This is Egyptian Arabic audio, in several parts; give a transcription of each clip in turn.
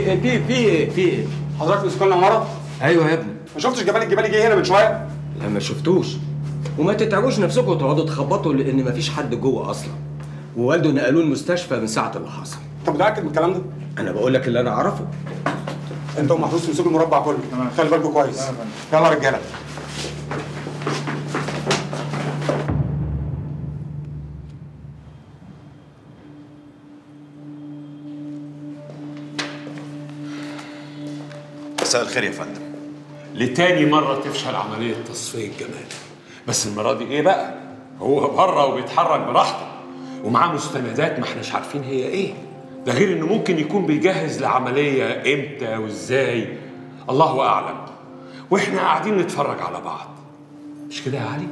في في في في حضرتك مسكوا لنا عماره ايوه يا ابني ما شفتش جمال الجبالي جه هنا من شويه لا ما شفتوش وما تتعبوش نفسكم وتقعدوا تخبطوا لان ما فيش حد جوه اصلا ووالده نقلوه المستشفى من ساعه اللي حصل انت متاكد من الكلام ده انا بقول لك اللي انا اعرفه انت ومحروس تمسكوا المربع كله خلي بالكم كويس يلا يا رجاله مساء الخير يا فندم لتاني مرة تفشل عملية تصفية جمال بس المرة دي ايه بقى؟ هو بره وبيتحرك براحته ومعاه مستندات ما احناش عارفين هي ايه ده غير انه ممكن يكون بيجهز لعملية امتى وازاي الله اعلم واحنا قاعدين نتفرج على بعض مش كده يا علي؟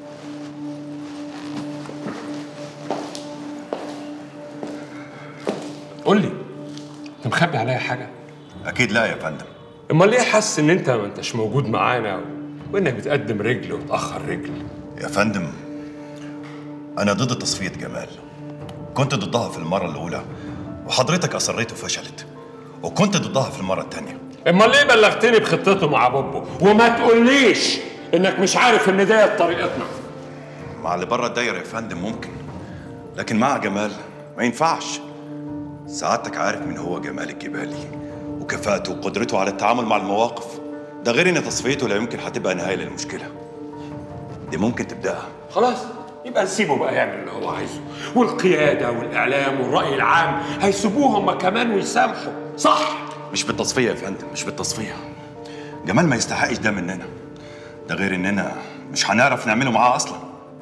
قول لي انت مخبي عليا حاجة؟ اكيد لا يا فندم امال ليه حاسس ان انت ما انتش موجود معانا و... وانك بتقدم رجل وتاخر رجل يا فندم انا ضد تصفيه جمال كنت ضدها في المره الاولى وحضرتك اصريت وفشلت وكنت ضدها في المره الثانيه امال ليه بلغتني بخطته مع بوبو وما تقوليش انك مش عارف ان ديت طريقتنا مع اللي بره الدايره يا فندم ممكن لكن مع جمال ما ينفعش سعادتك عارف من هو جمال الجبالي وكفاءته وقدرته على التعامل مع المواقف ده غير ان تصفيته لا يمكن هتبقى نهايه للمشكله دي ممكن تبداها خلاص يبقى نسيبه بقى يعمل اللي هو عايزه والقياده والاعلام والراي العام هيسيبوه هم كمان ويسامحوا صح مش بالتصفيه يا فندم مش بالتصفيه جمال ما يستحقش ده مننا ده غير اننا مش هنعرف نعمله معاه اصلا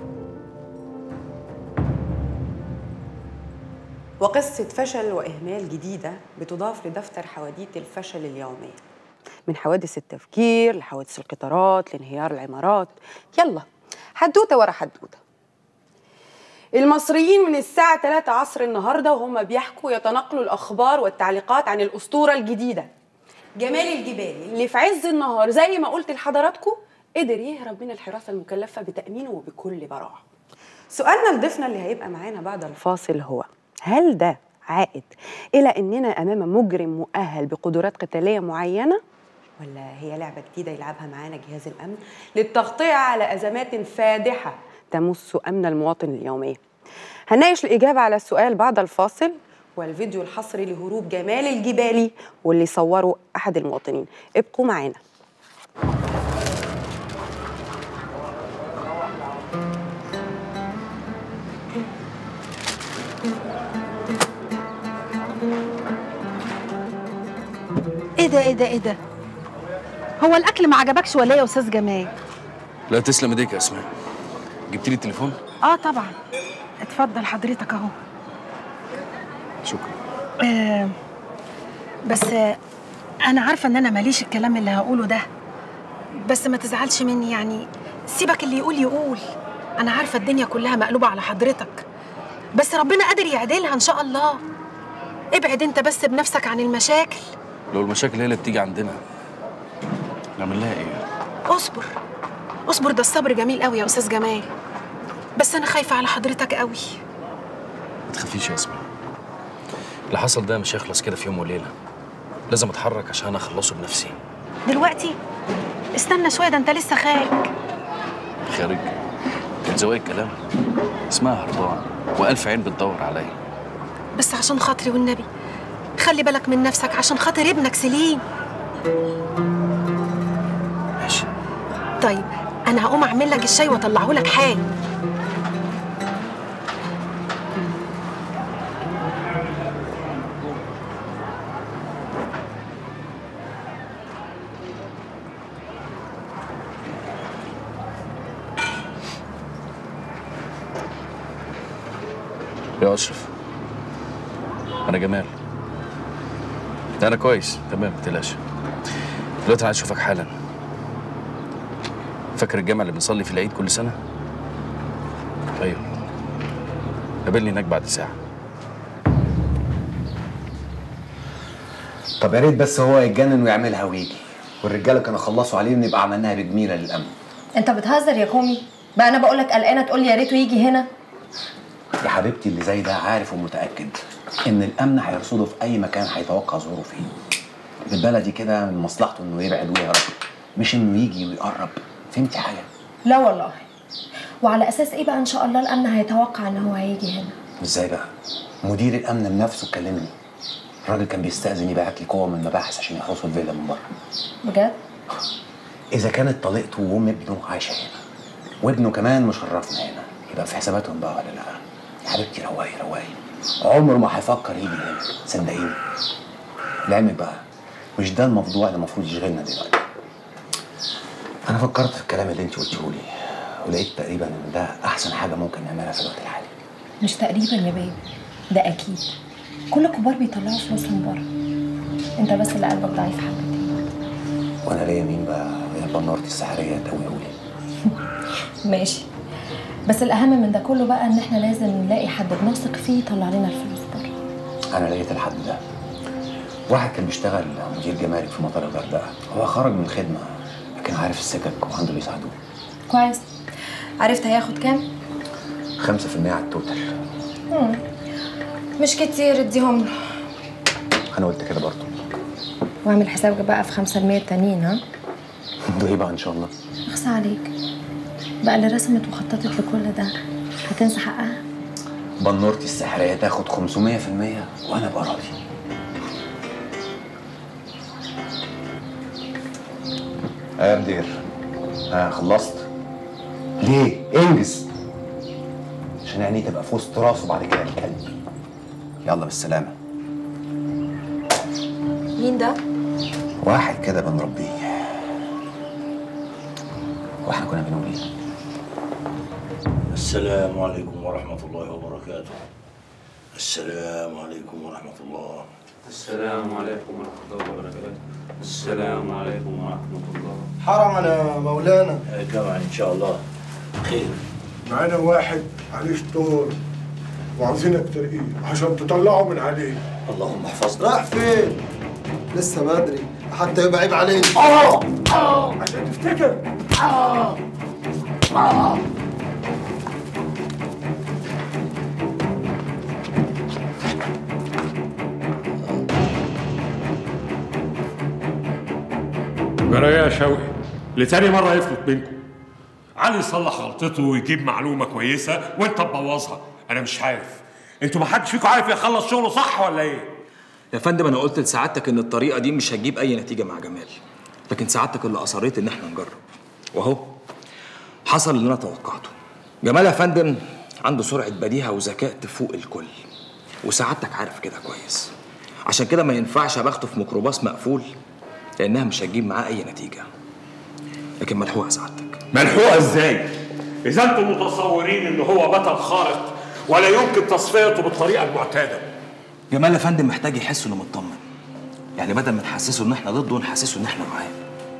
وقصة فشل وإهمال جديدة بتضاف لدفتر حواديت الفشل اليومية من حوادث التفكير لحوادث القطارات لانهيار العمارات يلا حدوتة ورا حدوتة المصريين من الساعة 3 عصر النهاردة وهم بيحكوا يتناقلوا الأخبار والتعليقات عن الأسطورة الجديدة جمال الجبالي اللي في عز النهار زي ما قلت لحضراتكم قدر يهرب من الحراسة المكلفة بتأمينه وبكل براعة سؤالنا لضيفنا اللي هيبقى معانا بعد الفاصل هو هل ده عائد إلى أننا أمام مجرم مؤهل بقدرات قتالية معينة ولا هي لعبة جديدة يلعبها معانا جهاز الأمن للتغطية على أزمات فادحة تمس أمن المواطن اليومية هنناقش الإجابة على السؤال بعد الفاصل والفيديو الحصري لهروب جمال الجبالي واللي صوره أحد المواطنين ابقوا معانا ايه ده ايه ده ايه ده هو الاكل ما عجبكش ولا ايه يا استاذ جمال لا تسلم ايديك يا اسماء جبت لي التليفون اه طبعا اتفضل حضرتك اهو شكرا آه بس آه انا عارفه ان انا ماليش الكلام اللي هقوله ده بس ما تزعلش مني يعني سيبك اللي يقول يقول انا عارفه الدنيا كلها مقلوبه على حضرتك بس ربنا قادر يعدلها ان شاء الله ابعد انت بس بنفسك عن المشاكل لو المشاكل هي اللي بتيجي عندنا نعمل لها ايه اصبر اصبر ده الصبر جميل قوي يا استاذ جمال بس انا خايفه على حضرتك قوي ما تخافيش يا اسماء اللي حصل ده مش هيخلص كده في يوم وليله لازم اتحرك عشان اخلصه بنفسي دلوقتي استنى شويه ده انت لسه خارج خارج كان زوايا الكلام اسمها هربان والف عين بتدور عليا بس عشان خاطري والنبي خلي بالك من نفسك عشان خاطر ابنك سليم ماشي طيب انا هقوم اعمل لك الشاي واطلعه لك حالا يا اشرف انا جمال انا كويس تمام متقلقش دلوقتي انا عايز اشوفك حالا فاكر الجامع اللي بنصلي في العيد كل سنه ايوه قابلني هناك بعد ساعه طب يا ريت بس هو يتجنن ويعملها ويجي والرجاله كانوا خلصوا عليه ونبقى عملناها بجميله للامن انت بتهزر يا كومي بقى انا بقول لك قلقانه تقول لي يا ريته يجي هنا يا حبيبتي اللي زي ده عارف ومتاكد ان الامن هيرصده في اي مكان هيتوقع ظهوره فيه بالبلدي كده من مصلحته انه يبعد ويهرب مش انه يجي ويقرب فهمتي حاجه لا والله وعلى اساس ايه بقى ان شاء الله الامن هيتوقع ان هو هيجي هنا ازاي بقى مدير الامن بنفسه كلمني الراجل كان بيستأذن يبعت لي قوه من المباحث عشان يحرسوا الفيلا من بره بجد اذا كانت طليقته وام ابنه عايشه هنا وابنه كمان مشرفنا هنا يبقى في حساباتهم بقى ولا لا يا حبيبتي رواقي رواقي عمره ما هيفكر يجي هنا صدقيني لعلمك بقى مش ده الموضوع اللي المفروض يشغلنا دلوقتي انا فكرت في الكلام اللي انت قلته لي ولقيت تقريبا ان ده احسن حاجه ممكن نعملها في الوقت الحالي مش تقريبا يا بيبي ده اكيد كل الكبار بيطلعوا فلوسهم بره انت بس اللي قلبك ضعيف حبتين وانا ليا مين بقى يا بنارتي السحريه تقولي ماشي بس الاهم من ده كله بقى ان احنا لازم نلاقي حد بنثق فيه يطلع لنا الفلوس بره انا لقيت الحد ده واحد كان بيشتغل مدير جمارك في مطار الغردقه هو خرج من الخدمه لكن عارف السكك وعنده اللي يساعدوه كويس عرفت هياخد كام 5% على التوتال مم. مش كتير اديهم له انا قلت كده برضه واعمل حسابك بقى في 5% التانيين ها ده ايه بقى ان شاء الله اخصى عليك بقى اللي رسمت وخططت لكل ده هتنسى حقها بنورتي السحريه تاخد 500% وانا ابقى راضي آه يا مدير ها خلصت ليه انجز عشان عينيه تبقى في وسط راسه بعد كده الكلب يلا بالسلامه مين ده واحد كده بنربيه واحنا كنا بنقول ايه السلام عليكم ورحمة الله وبركاته السلام عليكم ورحمة الله السلام عليكم ورحمة الله وبركاته السلام عليكم ورحمة الله حرمنا مولانا كما إن شاء الله خير معانا واحد عليه شطور وعاوزينك ترقيه عشان تطلعه من عليه اللهم احفظنا راح فين؟ لسه بدري حتى يبقى عيب علينا اه اه عشان تفتكر اه اه جرى يا شوقي لتاني مرة يفلت منكم علي يصلح غلطته ويجيب معلومة كويسة وانت تبوظها انا مش عارف انتوا ما حدش فيكم عارف يخلص شغله صح ولا ايه يا فندم انا قلت لسعادتك ان الطريقه دي مش هتجيب اي نتيجه مع جمال لكن سعادتك اللي اصريت ان احنا نجرب واهو حصل اللي انا توقعته جمال يا فندم عنده سرعه بديهه وذكاء تفوق الكل وسعادتك عارف كده كويس عشان كده ما ينفعش اباخده في ميكروباص مقفول لانها مش هتجيب معاه اي نتيجه لكن ملحوقه سعادتك ملحوقة ازاي اذا انتم متصورين ان هو بطل خارق ولا يمكن تصفيته بالطريقة المعتادة جمال يا فندم محتاج يحس انه مطمن يعني بدل ما نحسسه ان احنا ضده نحسسه ان احنا معاه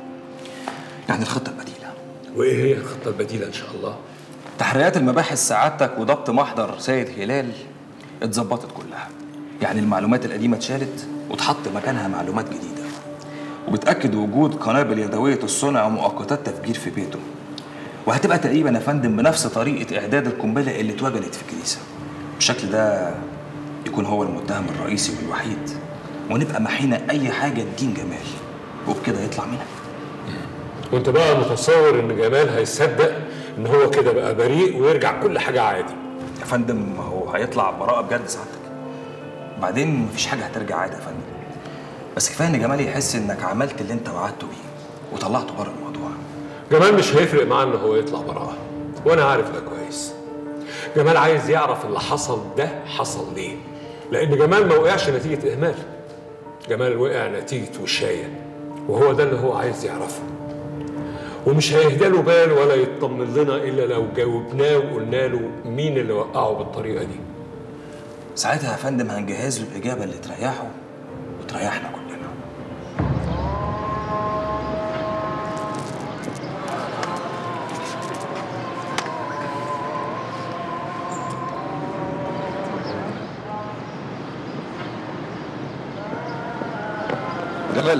يعني الخطه البديله وايه هي الخطة البديلة ان شاء الله تحريات المباحث سعادتك وضبط محضر سيد هلال اتظبطت كلها يعني المعلومات القديمة اتشالت واتحط مكانها معلومات جديدة وبتأكد وجود قنابل يدوية الصنع ومؤقتات تفجير في بيته وهتبقى تقريبا يا فندم بنفس طريقة إعداد القنبلة اللي اتوجدت في الكنيسة بالشكل ده يكون هو المتهم الرئيسي والوحيد ونبقى محينا أي حاجة تدين جمال وبكده يطلع منها وانت بقى متصور ان جمال هيصدق ان هو كده بقى بريء ويرجع كل حاجة عادي يا فندم ما هو هيطلع براءة بجد سعادتك بعدين مفيش حاجة هترجع عادي يا فندم بس كفاية إن جمال يحس إنك عملت اللي أنت وعدته بيه وطلعته بره الموضوع جمال مش هيفرق معاه ان هو يطلع براءة وانا عارف ده كويس جمال عايز يعرف اللي حصل ده حصل ليه لان جمال ما وقعش نتيجة اهمال جمال وقع نتيجة وشاية وهو ده اللي هو عايز يعرفه ومش هيهدى له بال ولا يطمن لنا الا لو جاوبناه وقلنا له مين اللي وقعه بالطريقة دي ساعتها يا فندم هنجهز له الإجابة اللي تريحه وتريحنا كلنا جمال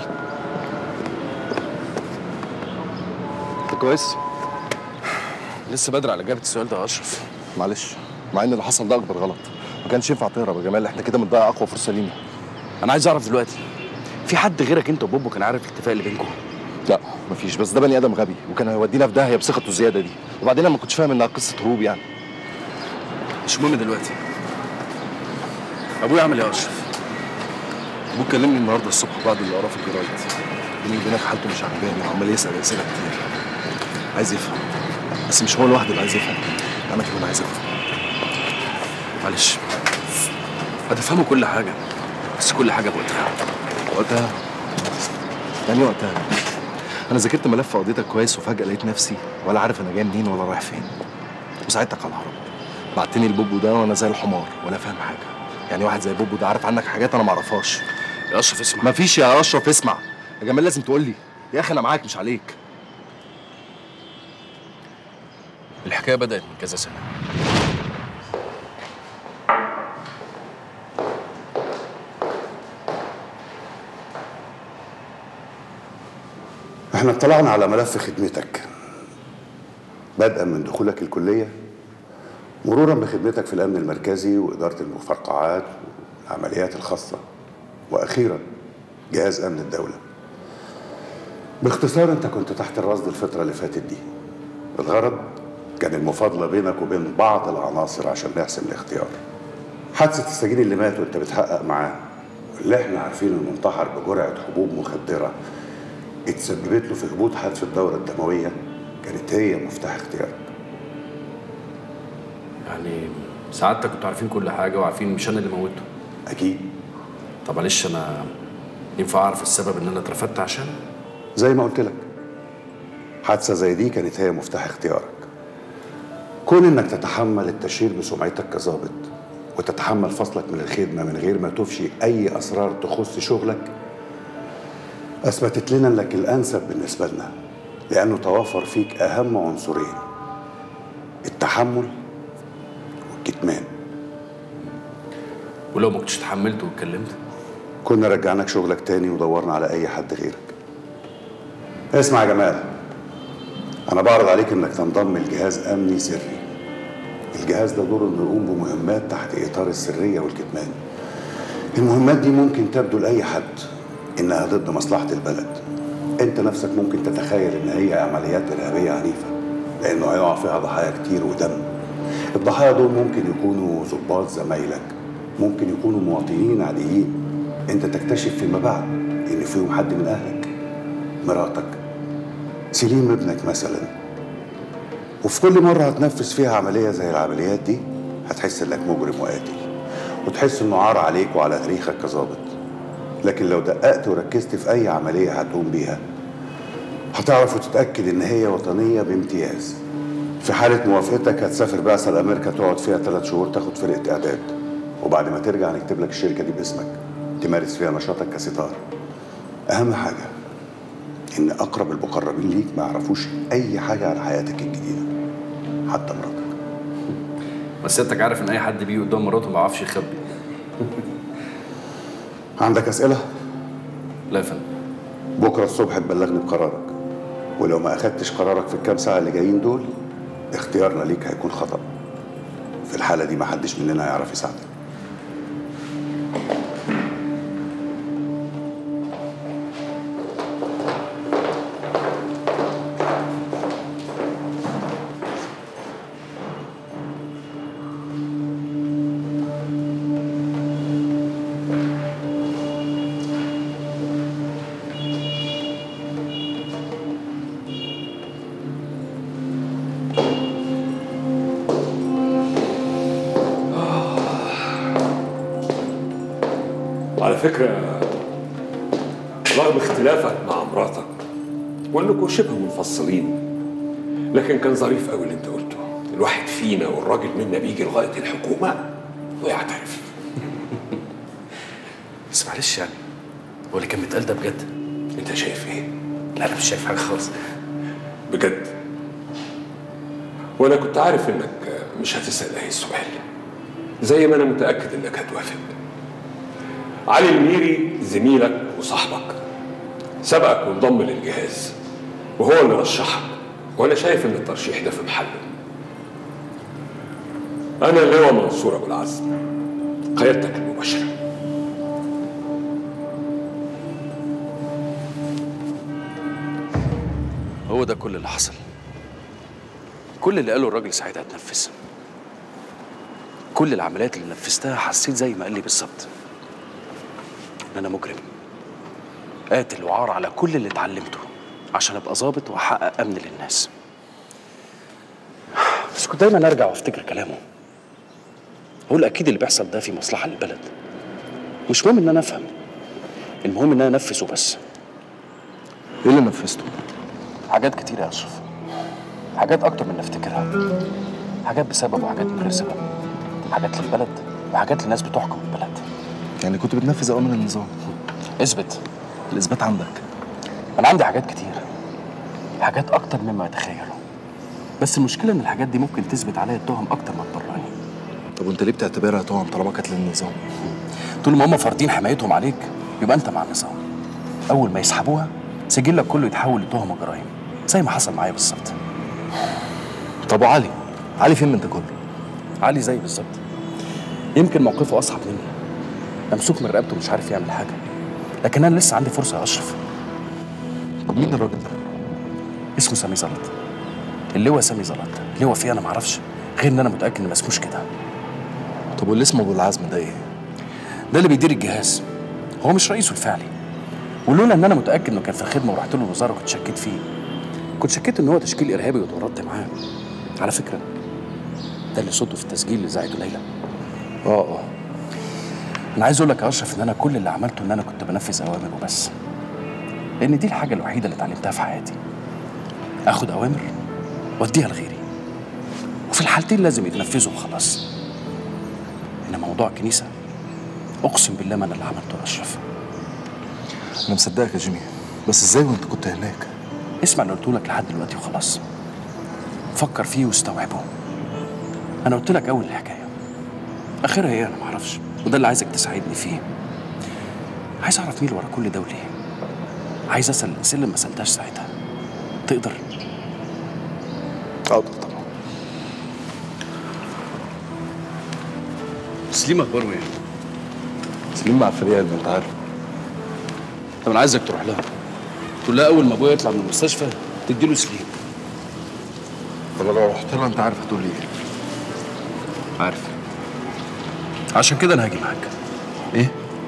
انت كويس؟ لسه بدري على إجابة السؤال ده يا أشرف معلش مع ان اللي حصل ده اكبر غلط ما كانش ينفع تهرب يا جمال احنا كده بنضيع اقوى فرصه لينا أنا عايز أعرف دلوقتي في حد غيرك انت وبوبو كان عارف الاتفاق اللي بينكم لا مفيش بس ده بني ادم غبي وكان هيودينا في داهيه بثقته الزياده دي وبعدين انا ما كنتش فاهم انها قصه هروب يعني مش مهم دلوقتي ابويا عمل ايه يا اشرف ابوك كلمني النهارده الصبح بعد اللي قراه في الجرايد بيني وبينك حالته مش عجباني وعمال يسال اسئله كتير عايز يفهم بس مش هو لوحده اللي عايز يفهم انا كمان عايز افهم معلش هتفهموا كل حاجه بس كل حاجه بوقتها وقتها يعني إيه وقتها انا ذاكرت ملف قضيتك كويس وفجاه لقيت نفسي ولا عارف انا جاي منين ولا رايح فين وساعدتك على الهرب بعتني البوبو ده وانا زي الحمار ولا فاهم حاجه يعني واحد زي بوبو ده عارف عنك حاجات انا ما اعرفهاش يا اشرف اسمع مفيش يا اشرف اسمع يا جمال لازم تقول لي يا اخي انا معاك مش عليك الحكايه بدات من كذا سنه احنا اطلعنا على ملف خدمتك بدءا من دخولك الكلية مرورا بخدمتك في الأمن المركزي وإدارة المفرقعات والعمليات الخاصة وأخيرا جهاز أمن الدولة باختصار أنت كنت تحت الرصد الفترة اللي فاتت دي الغرض كان المفاضلة بينك وبين بعض العناصر عشان نحسم الاختيار حادثة السجين اللي مات وانت بتحقق معاه واللي احنا عارفين انه انتحر بجرعة حبوب مخدرة اتسببت له في هبوط حاد في الدورة الدموية كانت هي مفتاح اختيارك يعني سعادتك كنتوا عارفين كل حاجه وعارفين مش انا اللي موته اكيد طب معلش انا ينفع اعرف السبب ان انا اترفدت عشان زي ما قلت لك حادثة زي دي كانت هي مفتاح اختيارك كون انك تتحمل التشهير بسمعتك كظابط وتتحمل فصلك من الخدمة من غير ما تفشي أي أسرار تخص شغلك أثبتت لنا إنك الأنسب بالنسبة لنا لأنه توافر فيك أهم عنصرين التحمل والكتمان ولو ما كنتش اتحملت واتكلمت كنا رجعناك شغلك تاني ودورنا على أي حد غيرك اسمع يا جمال أنا بعرض عليك إنك تنضم لجهاز أمني سري الجهاز ده دوره إنه يقوم بمهمات تحت إطار السرية والكتمان المهمات دي ممكن تبدو لأي حد إنها ضد مصلحة البلد أنت نفسك ممكن تتخيل إن هي عمليات إرهابية عنيفة لأنه هيقع فيها ضحايا كتير ودم الضحايا دول ممكن يكونوا ضباط زمايلك ممكن يكونوا مواطنين عاديين أنت تكتشف فيما بعد إن فيهم حد من أهلك مراتك سليم ابنك مثلا وفي كل مرة هتنفذ فيها عملية زي العمليات دي هتحس إنك مجرم وقاتل وتحس إنه عار عليك وعلى تاريخك كظابط لكن لو دققت وركزت في أي عملية هتقوم بيها هتعرف وتتأكد إن هي وطنية بامتياز في حالة موافقتك هتسافر بعثة لأمريكا تقعد فيها ثلاث شهور تاخد فرقة إعداد وبعد ما ترجع هنكتب لك الشركة دي باسمك تمارس فيها نشاطك كستار أهم حاجة إن أقرب المقربين ليك ما يعرفوش أي حاجة عن حياتك الجديدة حتى مراتك بس انتك عارف ان اي حد بيجي قدام مراته ما بيعرفش يخبي عندك أسئلة؟ لا يا فندم بكرة الصبح تبلغني بقرارك ولو ما أخدتش قرارك في الكام ساعة اللي جايين دول اختيارنا ليك هيكون خطأ في الحالة دي محدش مننا هيعرف يساعدك على فكرة رغم اختلافك مع مراتك وانكم شبه منفصلين لكن كان ظريف قوي اللي انت قلته الواحد فينا والراجل منا بيجي لغاية الحكومة ويعترف بس معلش يعني هو اللي كان بيتقال ده بجد انت شايف ايه؟ لا انا مش شايف حاجه خالص بجد وانا كنت عارف انك مش هتسأل اي سؤال زي ما انا متأكد انك هتوافق علي الميري زميلك وصاحبك سبقك وانضم للجهاز وهو اللي رشحك وانا شايف ان الترشيح ده في محله انا اللواء منصور ابو العزم قيادتك المباشره هو ده كل اللي حصل كل اللي قاله الراجل ساعتها اتنفذ كل العمليات اللي نفذتها حسيت زي ما قال لي بالظبط ان انا مجرم قاتل وعار على كل اللي اتعلمته عشان ابقى ظابط واحقق امن للناس بس كنت دايما ارجع وافتكر كلامه اقول اكيد اللي بيحصل ده في مصلحه للبلد مش مهم ان انا افهم المهم ان انا انفذ وبس ايه اللي نفذته؟ حاجات كتير يا اشرف حاجات اكتر من نفتكرها حاجات بسبب وحاجات من غير سبب حاجات للبلد وحاجات للناس بتحكم البلد يعني كنت بتنفذ اوامر النظام اثبت الاثبات عندك انا عندي حاجات كتير حاجات اكتر مما اتخيله بس المشكله ان الحاجات دي ممكن تثبت عليا التهم اكتر ما تبررني طب وانت ليه بتعتبرها تهم طالما كانت للنظام؟ طول ما هم فارضين حمايتهم عليك يبقى انت مع النظام اول ما يسحبوها سجلك كله يتحول لتهم وجرائم زي ما حصل معايا بالظبط طب وعلي؟ علي فين من ده كله؟ علي زي بالظبط يمكن موقفه اصعب مني ممسوك من رقبته مش عارف يعمل حاجه لكن انا لسه عندي فرصه يا اشرف طب مين الراجل ده؟ اسمه سامي زلط اللواء سامي زلط لواء فيه انا معرفش غير ان انا متاكد ان ما اسموش كده طب واللي اسمه ابو العزم ده ايه؟ ده اللي بيدير الجهاز هو مش رئيسه الفعلي ولولا ان انا متاكد انه كان في الخدمه ورحت له الوزاره وكنت شكيت فيه كنت شكيت ان هو تشكيل ارهابي واتورطت معاه على فكره ده اللي صوته في التسجيل اللي زعته ليلى اه اه انا عايز اقول لك يا اشرف ان انا كل اللي عملته ان انا كنت بنفذ اوامر وبس لان دي الحاجه الوحيده اللي اتعلمتها في حياتي اخد اوامر واديها لغيري وفي الحالتين لازم يتنفذوا وخلاص انما موضوع الكنيسه اقسم بالله ما انا اللي عملته يا اشرف انا مصدقك يا جيمي بس ازاي وانت كنت هناك؟ اسمع اللي قلته لك لحد دلوقتي وخلاص فكر فيه واستوعبه انا قلت لك اول الحكايه اخرها ايه انا معرفش وده اللي عايزك تساعدني فيه عايز اعرف مين اللي ورا كل ده وليه عايز اسال الاسئله اللي ما سالتهاش ساعتها تقدر اقدر طبعا سليم اخباره ايه سليم مع الفريق اللي انت عارف طب انا عايزك تروح لها تقول لها اول ما ابويا يطلع من المستشفى تديله سليم طب لو رحت لها انت عارف هتقول لي ايه؟ عارف عشان كده انا هاجي معاك ايه؟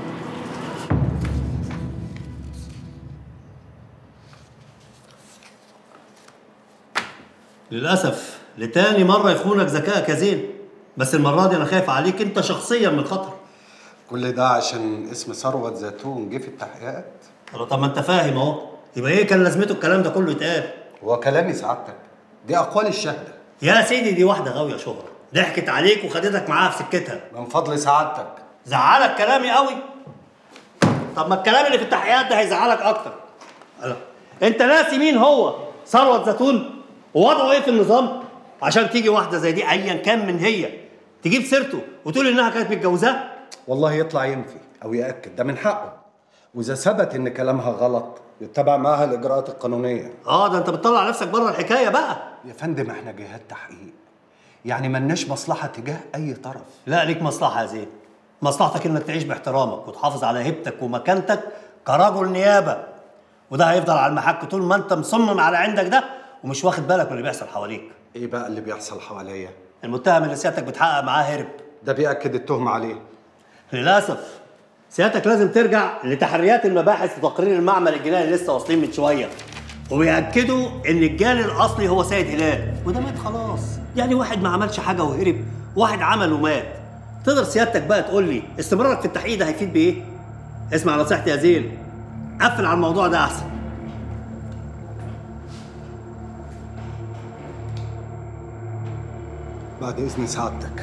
للأسف لتاني مرة يخونك ذكائك يا زين بس المرة دي أنا خايف عليك أنت شخصيا من الخطر كل ده عشان اسم ثروت زيتون جه في التحقيقات طب ما أنت فاهم أهو يبقى إيه كان لازمته الكلام ده كله يتقال هو كلامي سعادتك دي أقوال الشهدة يا سيدي دي واحدة غاوية شهرة ضحكت عليك وخدتك معاها في سكتها من فضل سعادتك زعلك كلامي قوي طب ما الكلام اللي في التحقيقات ده هيزعلك اكتر ألا. انت ناسي مين هو ثروت زيتون ووضعه ايه في النظام عشان تيجي واحده زي دي ايا كان من هي تجيب سيرته وتقول انها كانت متجوزاه والله يطلع ينفي أو يأكد ده من حقه وإذا ثبت إن كلامها غلط يتبع معاها الإجراءات القانونية اه ده انت بتطلع نفسك بره الحكايه بقى يا فندم احنا جهات تحقيق يعني ملناش مصلحة تجاه أي طرف لا ليك مصلحه يا زين مصلحتك انك تعيش باحترامك وتحافظ على هيبتك ومكانتك كرجل نيابه وده هيفضل على المحك طول ما انت مصمم على عندك ده ومش واخد بالك من اللي بيحصل حواليك إيه بقى اللي بيحصل حواليا؟ المتهم اللي سيادتك بتحقق معاه هرب ده بيأكد التهمة عليه للاسف سيادتك لازم ترجع لتحريات المباحث وتقرير المعمل الجنائي اللي لسه واصلين من شويه وبيأكدوا ان الجاني الاصلي هو سيد هلال وده مات خلاص يعني واحد ما عملش حاجه وهرب واحد عمل ومات تقدر سيادتك بقى تقول لي استمرارك في التحقيق ده هيفيد بايه اسمع نصيحتي يا زين قفل على الموضوع ده احسن بعد إذن سعادتك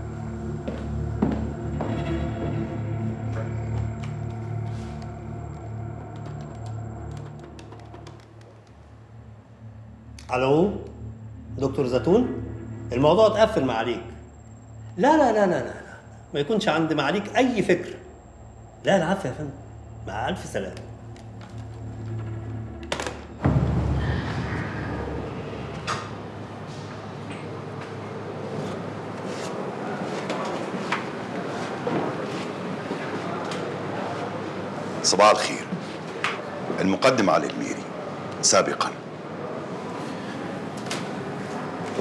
الو دكتور زيتون الموضوع اتقفل معاليك لا لا لا لا لا لا ما يكونش عند معاليك اي فكر لا العفو يا فندم مع الف سلامه صباح الخير المقدم على الميري سابقا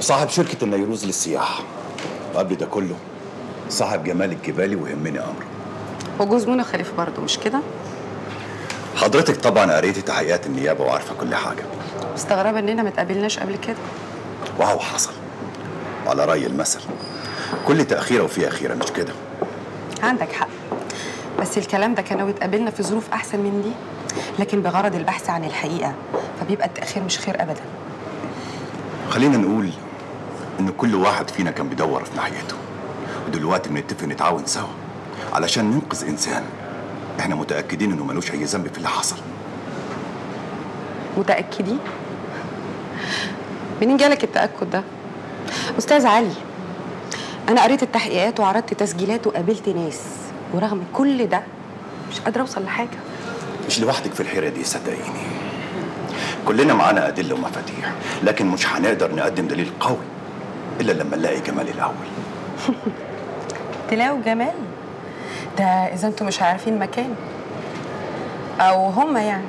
وصاحب شركة النيروز للسياحة وقبل ده كله صاحب جمال الجبالي ويهمني أمره وجوز منى خليفه برضه مش كده حضرتك طبعا قريتي تحقيقات النيابة وعارفة كل حاجة مستغربه اننا ما اتقابلناش قبل كده وهو حصل وعلى رأي المثل كل تأخيرة وفيها خيرة مش كده عندك حق بس الكلام ده كان لو اتقابلنا في ظروف احسن من دي لكن بغرض البحث عن الحقيقه فبيبقى التاخير مش خير ابدا خلينا نقول إن كل واحد فينا كان بيدور في ناحيته ودلوقتي بنتفق نتعاون سوا علشان ننقذ إنسان إحنا متأكدين إنه ملوش أي ذنب في اللي حصل متاكدين منين جالك التاكد ده استاذ علي انا قريت التحقيقات وعرضت تسجيلات وقابلت ناس ورغم كل ده مش قادره اوصل لحاجه مش لوحدك في الحيرة دي صدقيني كلنا معانا أدلة ومفاتيح لكن مش هنقدر نقدم دليل قوي إلا لما نلاقي جمال الأول تلاقوا جمال ده اذا انتوا مش عارفين مكان او هما يعني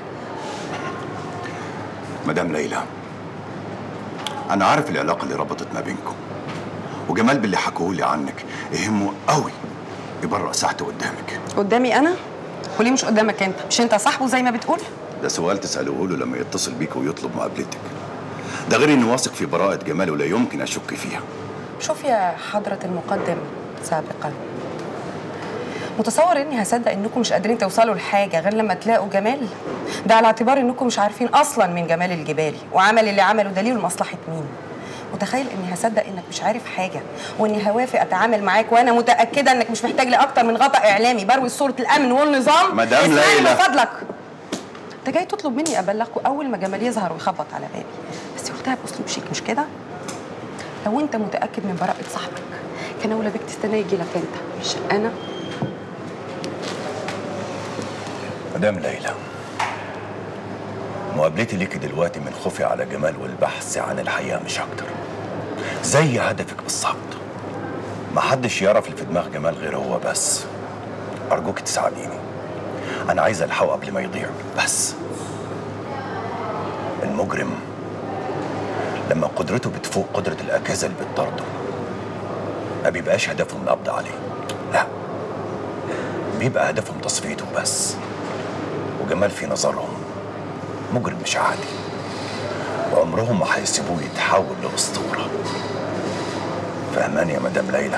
مدام ليلى أنا عارف العلاقة اللي ربطت ما بينكم وجمال باللي حكوه لي عنك يهمه قوي يبرأ ساعته قدامك قدامي انا وليه مش قدامك انت مش انت صاحبه زي ما بتقول ده سؤال تسألوه له لما يتصل بيك ويطلب مقابلتك ده غير إني واثق في براءة جمال ولا يمكن أشك فيها شوف يا حضرة المقدم سابقا متصور اني هصدق انكم مش قادرين توصلوا لحاجه غير لما تلاقوا جمال ده على اعتبار انكم مش عارفين اصلا من جمال الجبالي وعمل اللي عمله دليل لمصلحه مين متخيل اني هصدق انك مش عارف حاجه واني هوافق اتعامل معاك وانا متاكده انك مش محتاج لاكتر من غطاء اعلامي بروي صوره الامن والنظام مدام اسمعني ليلى. من فضلك انت جاي تطلب مني ابلغكم اول ما جمال يظهر ويخبط على بابي بس قلتها باسلوب شيك مش كده لو انت متاكد من براءه صاحبك كان اولى بيك تستنى يجي لك انت مش انا مدام ليلى مقابلتي ليكي دلوقتي من خوفي على جمال والبحث عن الحقيقة مش أكتر زي هدفك بالظبط ما حدش يعرف اللي في دماغ جمال غير هو بس أرجوك تساعديني أنا عايز ألحقه قبل ما يضيع بس المجرم لما قدرته بتفوق قدرة الأجهزة اللي بتطارده ما بيبقاش هدفهم القبض عليه لا بيبقى هدفهم تصفيته بس وجمال في نظرهم مجرم مش عادي وعمرهم ما هيسيبوه يتحول لأسطورة فهمان يا مدام ليلى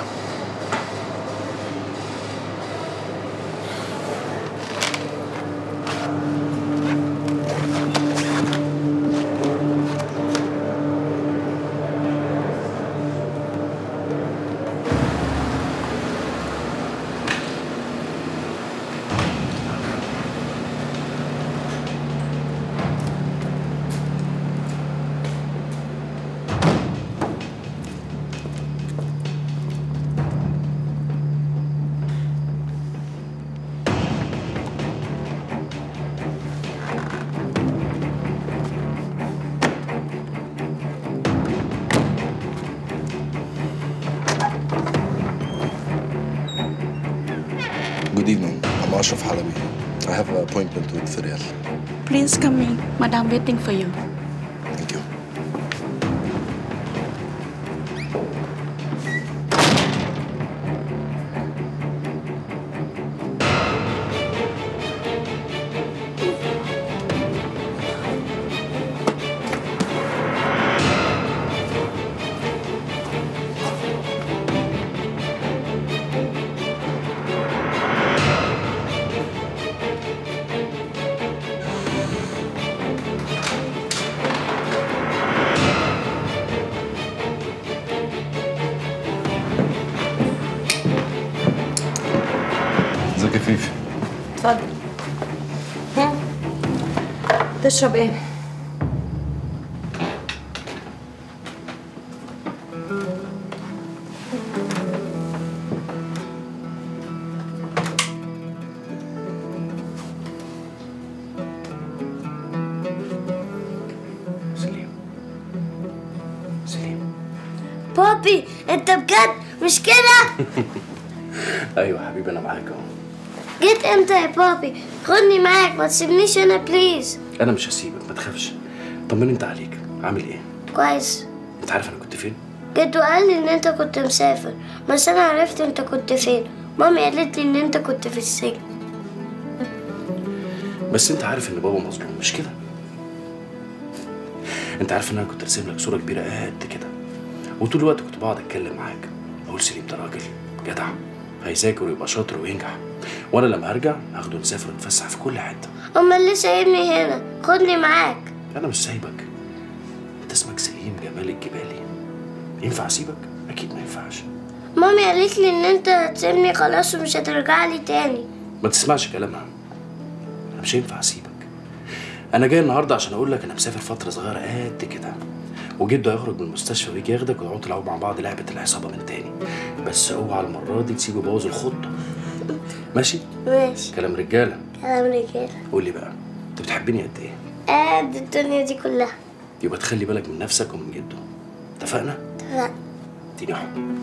Good evening. I'm Ashraf Halabi. I have an appointment with Ferial. Please come in. Madam waiting for you. Thank you. ازيك يا فيفي؟ اتفضل هم. تشرب ايه؟ بابي انت بجد مش كده ايوه حبيبي انا معاك اهو جيت امتى يا بابي خدني معاك ما تسيبنيش هنا بليز انا مش هسيبك ما تخافش طمني انت عليك عامل ايه كويس انت عارف انا كنت فين جدو قال لي ان انت كنت مسافر بس انا عرفت انت كنت فين مامي قالت لي ان انت كنت في السجن بس انت عارف ان بابا مظلوم مش كده انت عارف ان انا كنت راسم لك صوره كبيره قد كده وطول الوقت كنت بقعد اتكلم معاك اقول سليم ده راجل جدع هيذاكر ويبقى شاطر وينجح وانا لما هرجع هاخده نسافر ونتفسح في كل حته امال ليه سايبني هنا خدني معاك انا مش سايبك انت اسمك سليم جمال الجبالي ينفع اسيبك اكيد ما ينفعش مامي قالت لي ان انت هتسيبني خلاص ومش هترجع لي تاني ما تسمعش كلامها انا مش هينفع اسيبك انا جاي النهارده عشان اقول لك انا مسافر فتره صغيره قد كده وجده هيخرج من المستشفى ويجي ياخدك وتقعدوا تلعبوا مع بعض لعبه العصابه من تاني بس اوعى المره دي تسيبه يبوظ الخطه ماشي ماشي كلام رجاله كلام رجاله قول لي بقى انت بتحبني قد ايه قد الدنيا دي كلها يبقى تخلي بالك من نفسك ومن جده اتفقنا اتفقنا اديني حب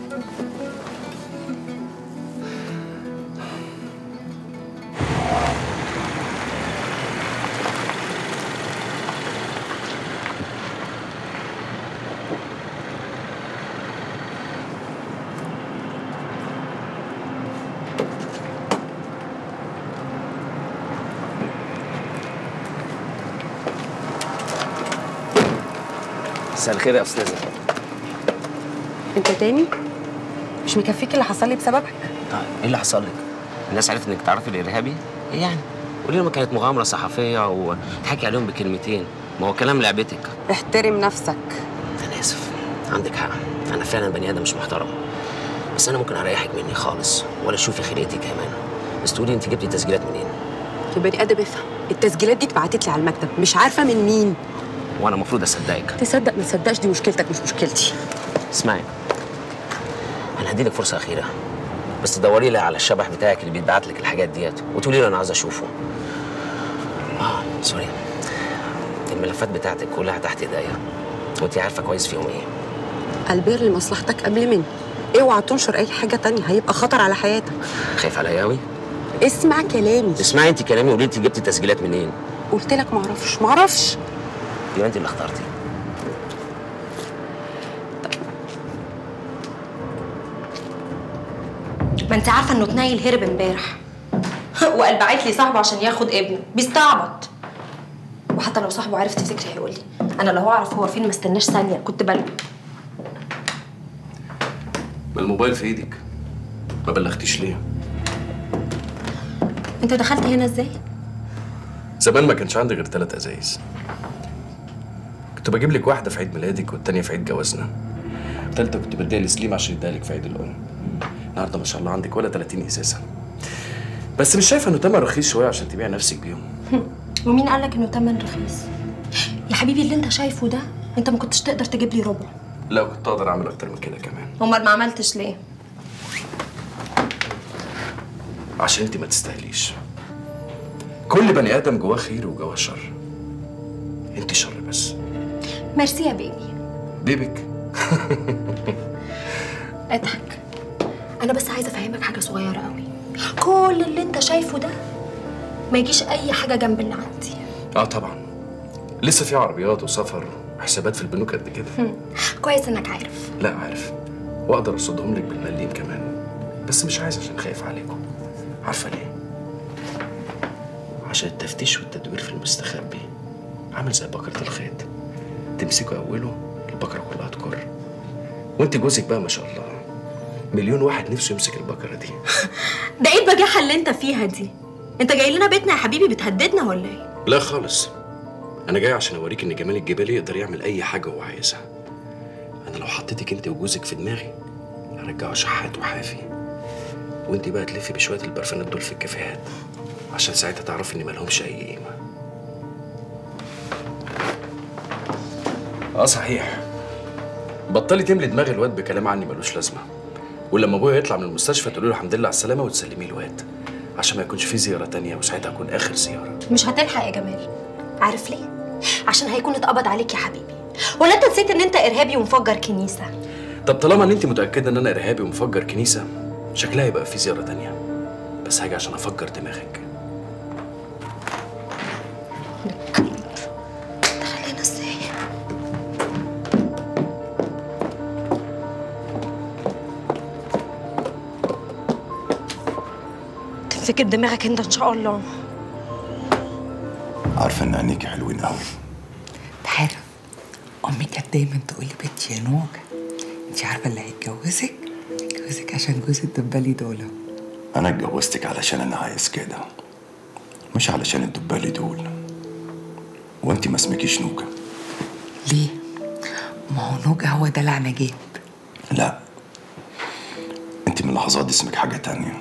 مساء الخير يا استاذه انت تاني مش مكفيك اللي حصل لي بسببك طيب ايه اللي حصل لك الناس عرفت انك تعرفي الارهابي ايه يعني قولي لهم كانت مغامره صحفيه وتحكي عليهم بكلمتين ما هو كلام لعبتك احترم نفسك انا اسف عندك حق انا فعلا بني ادم مش محترم بس انا ممكن اريحك مني خالص ولا تشوفي خلقتي كمان بس تقولي انت جبتي تسجيلات منين يا بني ادم افهم التسجيلات دي اتبعتت لي على المكتب مش عارفه من مين وانا المفروض اصدقك تصدق ما تصدقش دي مشكلتك مش مشكلتي اسمعي انا هديلك فرصه اخيره بس تدوري لي على الشبح بتاعك اللي بيتبعت لك الحاجات ديت وتقولي له انا عايز اشوفه اه سوري الملفات بتاعتك كلها تحت ايديا وانت عارفه كويس فيهم ايه البر لمصلحتك قبل مني اوعى تنشر اي حاجه تانية هيبقى خطر على حياتك خايف عليا قوي اسمع كلامي اسمعي انت كلامي وقولي انت جبتي تسجيلات منين قلت لك معرفش معرفش يبقى انت اللي اخترتي ما انت عارفه انه تنيل هرب امبارح وقال بعت لي صاحبه عشان ياخد ابنه بيستعبط وحتى لو صاحبه عرف تفتكري هيقول لي انا لو اعرف هو فين ما استناش ثانيه كنت بلغي ما الموبايل في ايدك ما بلغتيش ليه انت دخلت هنا ازاي زمان ما كانش عندي غير ثلاث ازايز كنت بجيب لك واحده في عيد ميلادك والتانيه في عيد جوازنا التالتة كنت بديها لسليم عشان يديها لك في عيد الام النهارده ما شاء الله عندك ولا 30 ازازه بس مش شايفه انه تمن رخيص شويه عشان تبيع نفسك بيهم ومين قال لك انه تمن رخيص يا حبيبي اللي انت شايفه ده انت ما كنتش تقدر تجيب لي ربع لا كنت اقدر اعمل اكتر من كده كمان امال ما عملتش ليه عشان انت ما تستاهليش كل بني ادم جواه خير وجواه شر انت شر بس ميرسي يا بيبي بيبك اضحك انا بس عايزه افهمك حاجه صغيره قوي كل اللي انت شايفه ده ما يجيش اي حاجه جنب اللي عندي اه طبعا لسه في عربيات وسفر وحسابات في البنوك قد كده هم. كويس انك عارف لا عارف واقدر ارصدهم لك بالمليم كمان بس مش عايز عشان خايف عليكم عارفه ليه عشان التفتيش والتدوير في المستخبي عامل زي بكرة الخيط تمسكه اوله البكرة كلها تكر وانت جوزك بقى ما شاء الله مليون واحد نفسه يمسك البكرة دي ده ايه البجاحه اللي انت فيها دي انت جاي لنا بيتنا يا حبيبي بتهددنا ولا ايه لا خالص انا جاي عشان اوريك ان جمال الجبالي يقدر يعمل اي حاجه هو عايزها انا لو حطيتك انت وجوزك في دماغي هرجعه شحات وحافي وانت بقى تلفي بشويه البرفانات دول في الكافيهات عشان ساعتها تعرفي ان مالهمش اي قيمه اه صحيح بطلي تملي دماغ الواد بكلام عني ملوش لازمه ولما ابويا يطلع من المستشفى تقولي له الحمد لله على السلامه وتسلميه الواد عشان ما يكونش في زياره تانية وساعتها هتكون اخر زياره مش هتلحق يا جمال عارف ليه عشان هيكون اتقبض عليك يا حبيبي ولا انت نسيت ان انت ارهابي ومفجر كنيسه طب طالما ان انت متاكده ان انا ارهابي ومفجر كنيسه شكلها يبقى في زياره تانية بس هاجي عشان افجر دماغك خلينا ازاي تمسكي دماغك انت ان شاء الله عارفه ان عينيكي حلوين قوي عارف امي كانت دايما تقول لي بنتي يا نوجه انت عارفه اللي هيتجوزك هيتجوزك عشان جوز الدبالي دول انا اتجوزتك علشان انا عايز كده مش علشان الدبالي دول وانت ما اسمكيش نوكا ليه ما هو نوجه هو دلع نجيب لا انت من اللحظات دي اسمك حاجه تانية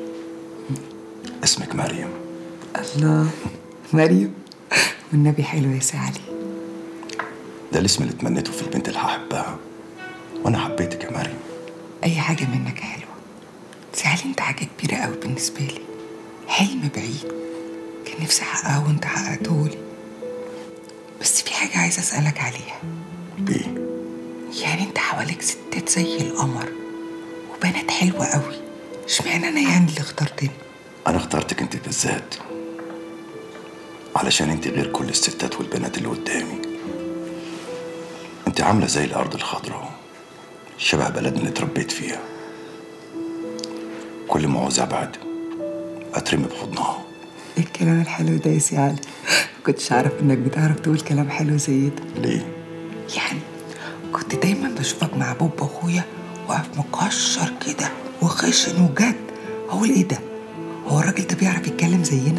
اسمك مريم الله مريم والنبي حلو يا سي علي ده الاسم اللي تمنيته في البنت اللي هحبها وانا حبيتك يا مريم اي حاجه منك حلوه سي علي انت حاجه كبيره قوي بالنسبه لي حلم بعيد كان نفسي احققه وانت حققتهولي بس في حاجه عايزه اسالك عليها ايه يعني انت حواليك ستات زي القمر وبنات حلوه قوي اشمعنى انا يعني اللي اخترتني انا اخترتك انت بالذات علشان انت غير كل الستات والبنات اللي قدامي انت عامله زي الارض الخضراء شبه بلدنا اللي اتربيت فيها كل ما عاوز ابعد اترمي بحضنها ايه الكلام الحلو ده يا سي علي كنتش اعرف انك بتعرف تقول كلام حلو زي ده ليه يعني كنت دايما بشوفك مع بابا اخويا واقف مكشر كده وخشن وجد اقول ايه ده هو الراجل ده بيعرف يتكلم زينا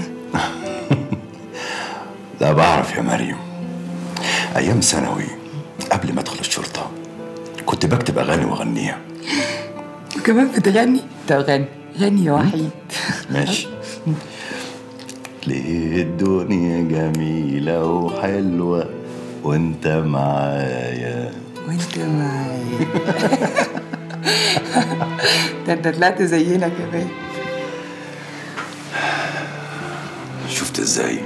لا بعرف يا مريم ايام ثانوي قبل ما ادخل الشرطه كنت بكتب اغاني واغنيها وكمان بتغني طب غني غني يا وحيد ماشي ليه الدنيا جميلة وحلوة وانت معايا وانت معايا ده انت طلعت زينا كمان شفت ازاي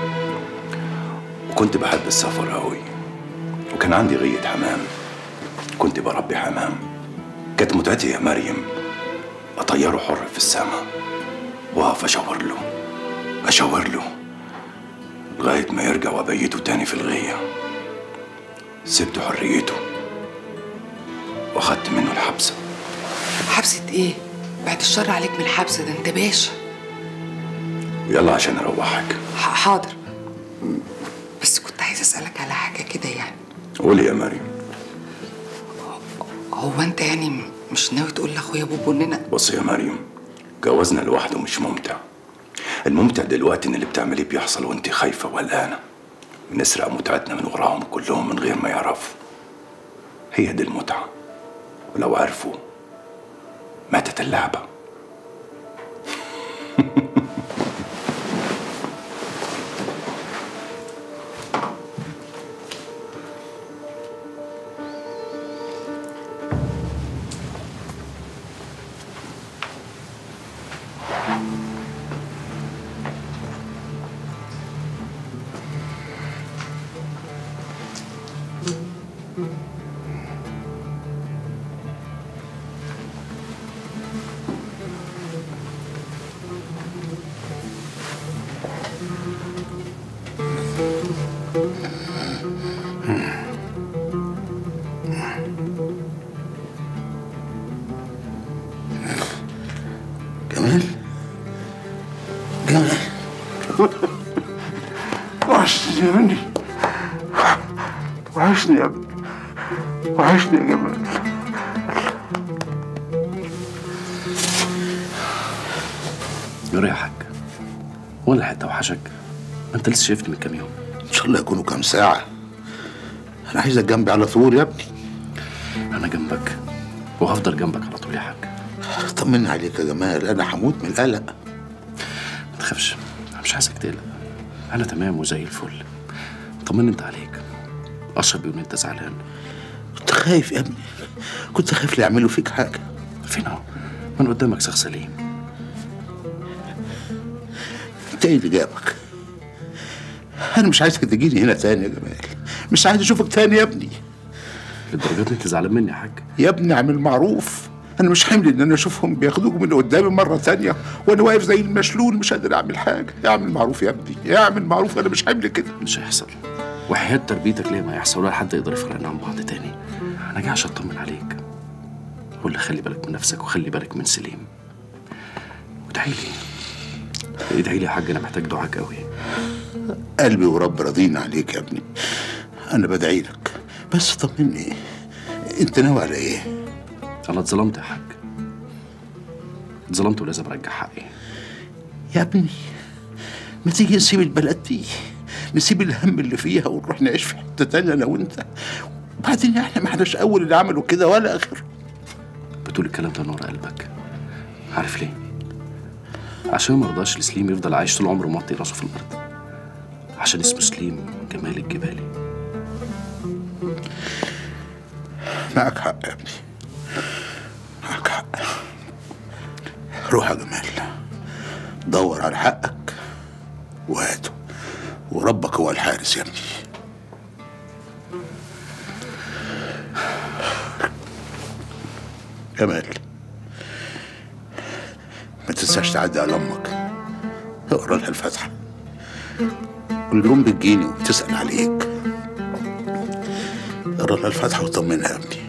وكنت بحب السفر قوي وكان عندي غية حمام كنت بربي حمام كانت متعتي يا مريم اطيره حر في السماء واقف اشاور له اشاور له لغاية ما يرجع وابيته تاني في الغية سبت حريته واخدت منه الحبسة حبسة ايه؟ بعد الشر عليك من الحبس ده انت باشا يلا عشان اروحك ح- حاضر بس كنت عايزه اسالك على حاجه كده يعني قولي يا مريم هو انت يعني م- مش ناوي تقول لاخويا بوبو اننا بص يا مريم جوازنا لوحده مش ممتع الممتع دلوقتي ان اللي بتعمليه بيحصل وانت خايفه وقلقانه بنسرق متعتنا من وراهم كلهم من غير ما يعرفوا هي دي المتعه ولو عرفوا ماتت اللعبه جمال جمال وحشتني يا ابني وحشني يا ابني وحشني يا جمال جرى يا حاج ولا حتى وحشك ما انت لسه شايفني من كام يوم ان شاء الله يكونوا كام ساعة انا عايزك جنبي على طول يا ابني انا جنبك وهفضل جنبك على طول يا حاج طمني عليك يا جمال انا هموت من القلق ما تخافش انا مش عايزك تقلق انا تمام وزي الفل طمني انت عليك اشرب بيقول إن انت زعلان كنت خايف يا ابني كنت خايف لا يعملوا فيك حاجة فين اهو من قدامك شخص سليم انت ايه اللي جابك انا مش عايزك تجيني هنا تاني يا جمال مش عايز اشوفك تاني يا ابني للدرجه دي انت زعلان مني يا حاج يا ابني اعمل معروف انا مش حمل ان انا اشوفهم بياخدوك من قدامي مره تانية وانا واقف زي المشلول مش قادر اعمل حاجه اعمل معروف يا ابني اعمل معروف انا مش حمل كده مش هيحصل وحياة تربيتك ليه ما يحصل ولا حد يقدر يفرقنا عن بعض تاني انا جاي عشان اطمن عليك قول لي خلي بالك من نفسك وخلي بالك من سليم وادعي لي ادعي لي يا حاج انا محتاج دعاك قوي قلبي ورب راضين عليك يا ابني انا بدعي لك بس طمني انت ناوي على ايه انا اتظلمت يا حاج اتظلمت ولازم ارجع حقي يا ابني ما تيجي نسيب البلد دي نسيب الهم اللي فيها ونروح نعيش في حته تانية انا وانت وبعدين احنا ما احناش اول اللي عملوا كده ولا اخر بتقول الكلام ده نور قلبك عارف ليه عشان ما رضاش لسليم يفضل عايش طول عمره موطي راسه في الارض عشان اسمه سليم جمال الجبالي معك حق يا ابني معك حق روح يا جمال دور على حقك وهاته وربك هو الحارس يا ابني جمال ما تنساش تعدي على امك اقرا لها الفاتحه كل يوم بتجيني وبتسال عليك اقرا لها الفاتحه وطمنها يا ابني